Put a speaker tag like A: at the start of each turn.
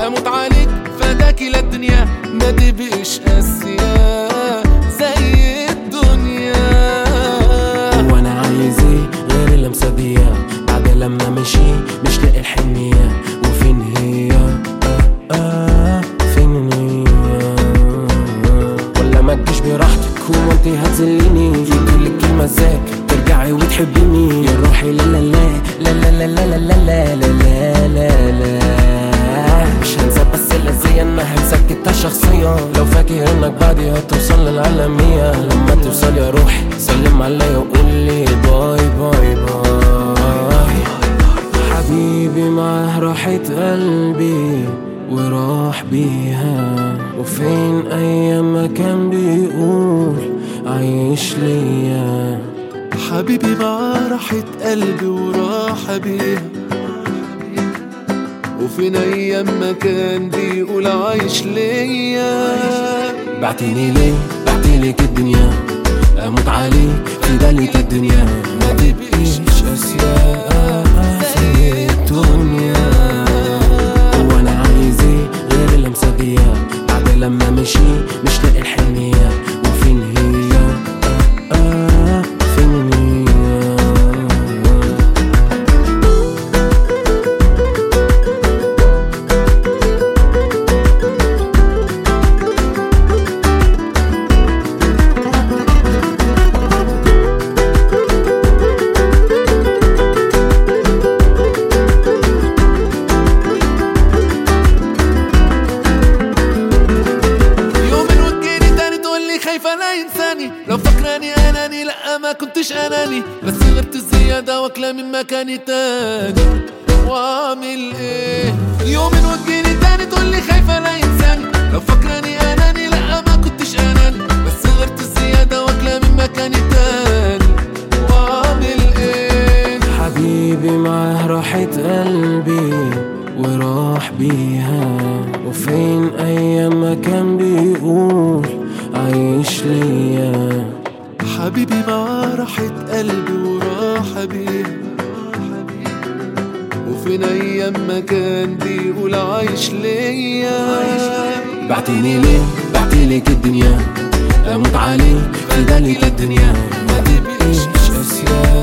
A: اموت عليك فداك للدنيا ما تبقيش قاسية زي الدنيا
B: وانا عايز ايه غير اللمسة دي بعد لما مشي مش لاقي الحنية وفين هي آه آه فين هي ولا ما تجيش براحتك هو انت هتذليني يجيلك كلمة ازاك ترجعي وتحبيني يا روحي لا لا لا لا لا لا لا لا لا لا لا لا مش هنسى بس الأذية انها مسكتها شخصيا لو فاكر انك بعدي هتوصل للعالمية لما توصل يا روحي سلم عليا وقول لي باي باي باي حبيبي معاه راحة قلبي وراح بيها وفين ايام ما كان بيقول عايش ليا
A: حبيبي مع راحة قلبي وراحة بيها وفين ايام ما كان بيقول عايش ليا
B: بعتيني ليه بعتيلك الدنيا اموت عليك في دلك الدنيا ما تبقيش اشياء في الدنيا وانا عايز ايه غير اللمسه دي بعد لما مشي مش لاقي الحنيه وفين هي آه آه فين هي
A: يومين وتجيني تاني تقولي خايفة لا ينساني لو فاكراني اناني لا ما كنتش اناني بس غبت الزيادة واكلة من مكاني تاني واعمل ايه يومين وتجيني تاني تقولي خايفة لا ينساني لو فاكراني اناني لا ما كنتش اناني بس غبت الزيادة واكلة من مكاني تاني واعمل ايه
B: حبيبي معاه راحة قلبي وراح بيها وفين أيام ما كان بيقول عايش ليا
A: حبيبي مع راحة قلبي وراحة بيها وفين أيام ما كان بيقول عايش ليا
B: بعتيني ليه بعتيلك الدنيا أموت عليك في دلك الدنيا ما تبقيش أسياد